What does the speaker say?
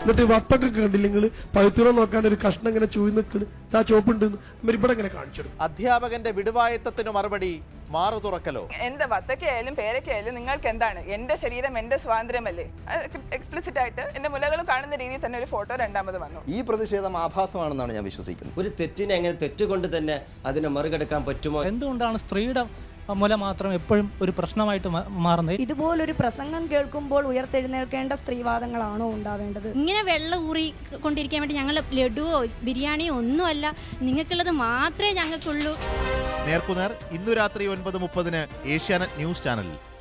എന്നിട്ട് വത്തൊക്കെ കണ്ടില്ല നിങ്ങൾ പഴുത്തിറ നോക്കാൻ ഒരു കഷ്ണം ഇങ്ങനെ ചൂയി നിൽക്കണ് ആ ചോപ്പുണ്ട് ഇവിടെ ഇങ്ങനെ കാണിച്ചു അധ്യാപകന്റെ വിടുവായത്തത്തിനു മറുപടി മാറു തുറക്കലോ എന്റെ വത്തക്കയായാലും പേരക്കയായാലും നിങ്ങൾക്ക് എന്താണ് എന്റെ ശരീരം എന്റെ സ്വാതന്ത്ര്യമല്ലേ എക്സ്പ്ലിസിറ്റ് ആയിട്ട് എന്റെ മുലകൾ കാണുന്ന രീതിയിൽ തന്നെ ഒരു ഫോട്ടോ രണ്ടാമത് വന്നു ഈ പ്രതിഷേധം ആഭാസമാണെന്നാണ് ഞാൻ വിശ്വസിക്കുന്നത് ഒരു തെറ്റിനെ എങ്ങനെ തെറ്റുകൊണ്ട് തന്നെ അതിനെ മറികടക്കാൻ പറ്റുമോ എന്തുകൊണ്ടാണ് സ്ത്രീയുടെ മുല മാത്രം എപ്പോഴും ഒരു പ്രശ്നമായിട്ട് മാ- മാറുന്നത് ഇതുപോലൊരു പ്രസംഗം കേൾക്കുമ്പോൾ ഉയർത്തെഴുന്നേൽക്കേണ്ട സ്ത്രീവാദങ്ങളാണോ ഉണ്ടാവേണ്ടത് ഇങ്ങനെ വെള്ളം ഊറി കൊണ്ടിരിക്കാൻ വേണ്ടി ഞങ്ങൾ ലഡുവോ ബിരിയാണിയോ ഒന്നുമല്ല നിങ്ങൾക്കുള്ളത് മാത്രമേ ഞങ്ങൾക്കുള്ളൂ നേർക്കുനേർ ഇന്നു രാത്രി ഒൻപത് മുപ്പതിന് ഏഷ്യാനെറ്റ് ന്യൂസ് ചാനലിൽ